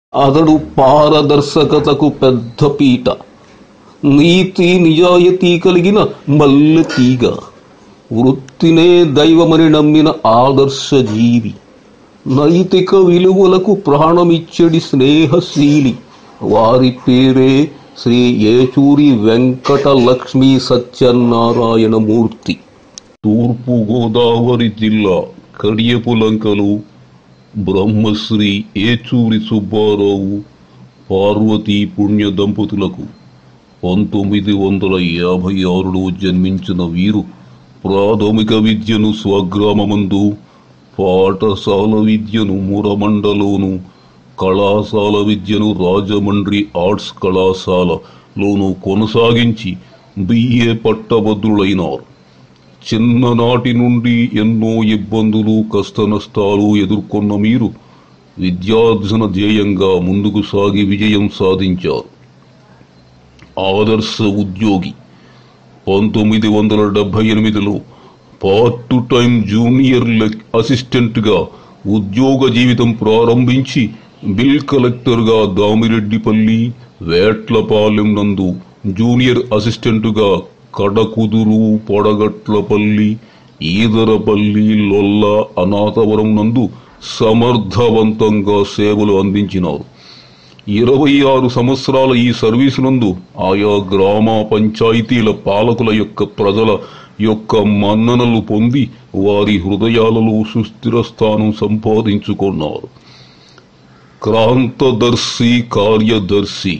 అతడు పారదర్శకతకు పెద్ద పీట నీతి నిజాయితీ కలిగిన మల్లె తీగ వృత్తినే దైవమని నమ్మిన ఆదర్శ జీవి నైతిక విలువలకు ప్రాణమిచ్చడి స్నేహశీలి వారి పేరే శ్రీ ఏచూరి వెంకట లక్ష్మీ సత్యనారాయణ మూర్తి తూర్పు గోదావరి జిల్లా కడియపులంకలు బ్రహ్మశ్రీ ఏచూరి సుబ్బారావు పార్వతీ పుణ్య దంపతులకు పంతొమ్మిది వందల యాభై ఆరులో జన్మించిన వీరు ప్రాథమిక విద్యను స్వగ్రామమందు పాఠశాల విద్యను మురమండలోను కళాశాల విద్యను రాజమండ్రి ఆర్ట్స్ కళాశాలలోను కొనసాగించి బిఏ పట్టభద్రులైనారు చిన్ననాటి నుండి ఎన్నో ఇబ్బందులు కష్టనష్టాలు ఎదుర్కొన్న మీరు విద్యార్జన ధ్యేయంగా ముందుకు సాగి విజయం సాధించారు ఆదర్శ ఉద్యోగి పంతొమ్మిది వందల డెబ్బై ఎనిమిదిలో పార్ట్ టైం జూనియర్ లెక్ అసిస్టెంట్గా ఉద్యోగ జీవితం ప్రారంభించి బిల్ కలెక్టర్గా దామిరెడ్డిపల్లి వేట్లపాలెం నందు జూనియర్ అసిస్టెంటుగా కడకుదురు పొడగట్లపల్లి ఈదరపల్లి లొల్ల అనాథవరం నందు సమర్థవంతంగా సేవలు అందించినారు ఇరవై ఆరు సంవత్సరాల ఈ సర్వీసు నందు ఆయా గ్రామ పంచాయతీల పాలకుల యొక్క ప్రజల యొక్క మన్ననలు పొంది వారి హృదయాలలో సుస్థిర స్థానం సంపాదించుకున్నారు క్రాంతదర్శి కార్యదర్శి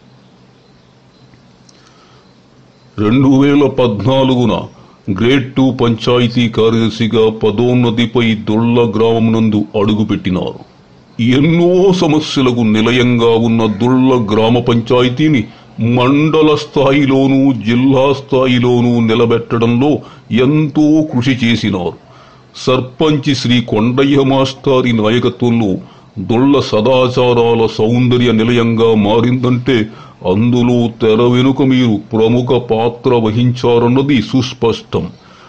రెండు వేల పద్నాలుగున గ్రేడ్ టూ పంచాయతీ కార్యదర్శిగా పదోన్నతిపై దొళ్ల గ్రామం నందు అడుగుపెట్టినారు ఎన్నో సమస్యలకు నిలయంగా ఉన్న దుళ్ళ గ్రామ పంచాయతీని మండల స్థాయిలోనూ జిల్లా స్థాయిలోనూ నిలబెట్టడంలో ఎంతో కృషి చేసినారు సర్పంచి శ్రీ కొండయ్య మాస్టారి నాయకత్వంలో దొళ్ళ సదాచారాల సౌందర్య నిలయంగా మారిందంటే అందులో తెర వెనుక మీరు ప్రముఖ పాత్ర వహించారన్నది సుస్పష్టం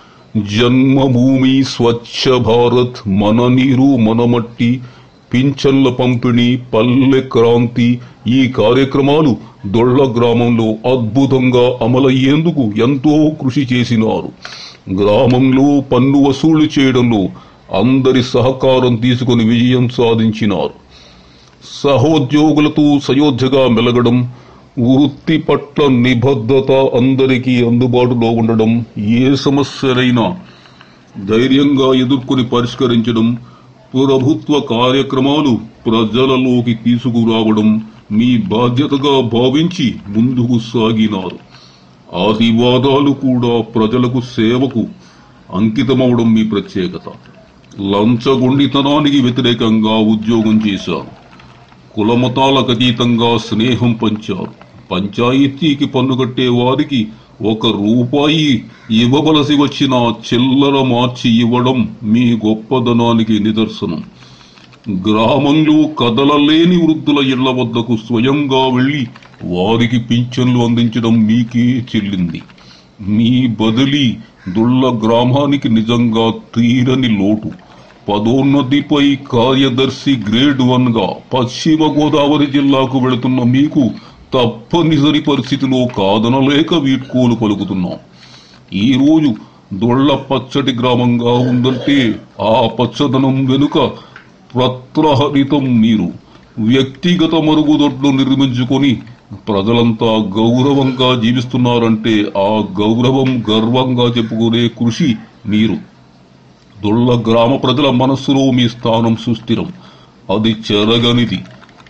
జన్మభూమి స్వచ్ఛ భారత్ మన నీరు మన మట్టి పింఛన్ల పంపిణీ పల్లె క్రాంతి ఈ కార్యక్రమాలు దొళ్ల గ్రామంలో అద్భుతంగా అమలయ్యేందుకు ఎంతో కృషి చేసినారు గ్రామంలో పన్ను వసూలు చేయడంలో అందరి సహకారం తీసుకుని విజయం సాధించినారు సహోద్యోగులతో సయోధ్యగా మెలగడం వృత్తి పట్ల నిబద్ధత అందరికీ అందుబాటులో ఉండడం ఏ సమస్యలైనా ధైర్యంగా ఎదుర్కొని పరిష్కరించడం ప్రభుత్వ కార్యక్రమాలు ప్రజలలోకి తీసుకురావడం మీ బాధ్యతగా భావించి ముందుకు సాగినారు ఆదివాదాలు కూడా ప్రజలకు సేవకు అంకితమవడం మీ ప్రత్యేకత లంచగొండితనానికి వ్యతిరేకంగా ఉద్యోగం చేశారు కులమతాలకు అతీతంగా స్నేహం పంచారు పంచాయతీకి పన్ను కట్టే వారికి ఒక రూపాయి ఇవ్వవలసి వచ్చిన చిల్లర మార్చి ఇవ్వడం మీ గొప్పదనానికి నిదర్శనం గ్రామంలో కదలలేని వృద్ధుల ఇళ్ల వద్దకు స్వయంగా వెళ్లి వారికి పింఛన్లు అందించడం మీకే చెల్లింది మీ బదిలీ దుళ్ళ గ్రామానికి నిజంగా తీరని లోటు పదోన్నతిపై కార్యదర్శి గ్రేడ్ వన్ గా పశ్చిమ గోదావరి జిల్లాకు వెళుతున్న మీకు తప్పనిసరి పరిస్థితిలో కాదనలేక వీడ్కోలు పలుకుతున్నాం ఈ రోజు దొళ్ల పచ్చటి గ్రామంగా ఉందంటే ఆ పచ్చదనం వెనుక ప్రత్రహరితం మీరు వ్యక్తిగత మరుగుదొడ్లు నిర్మించుకొని ప్రజలంతా గౌరవంగా జీవిస్తున్నారంటే ఆ గౌరవం గర్వంగా చెప్పుకునే కృషి మీరు దొళ్ళ గ్రామ ప్రజల మనస్సులో మీ స్థానం సుస్థిరం అది చెరగనిది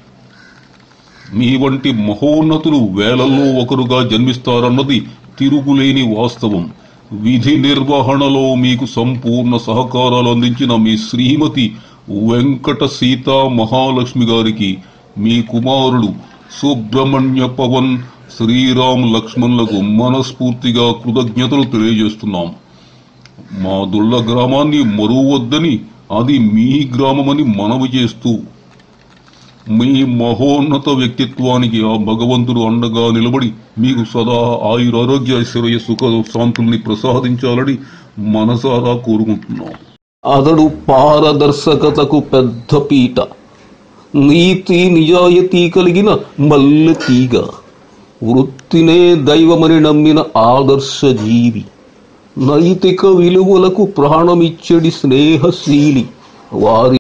మీ వంటి మహోన్నతులు వేలల్లో ఒకరుగా జన్మిస్తారన్నది తిరుగులేని వాస్తవం విధి నిర్వహణలో మీకు సంపూర్ణ సహకారాలు అందించిన మీ శ్రీమతి వెంకట సీతా మహాలక్ష్మి గారికి మీ కుమారుడు సుబ్రహ్మణ్య పవన్ శ్రీరామ్ లక్ష్మణులకు మనస్ఫూర్తిగా కృతజ్ఞతలు తెలియజేస్తున్నాం మా దుళ్ళ గ్రామాన్ని మరువద్దని అది మీ గ్రామమని మనవి చేస్తూ మీ మహోన్నత వ్యక్తిత్వానికి ఆ భగవంతుడు అండగా నిలబడి మీకు సదా ఆయురారోగ్య ఐశ్వర్య సుఖ శాంతుల్ని ప్రసాదించాలని మనసారా కోరుకుంటున్నాం అతడు పారదర్శకతకు పెద్ద పీట నీతి నిజాయితీ కలిగిన మల్లె తీగ వృత్తినే దైవమని నమ్మిన ఆదర్శ జీవి నైతిక విలువలకు ప్రాణమిచ్చడి స్నేహశీలి వారి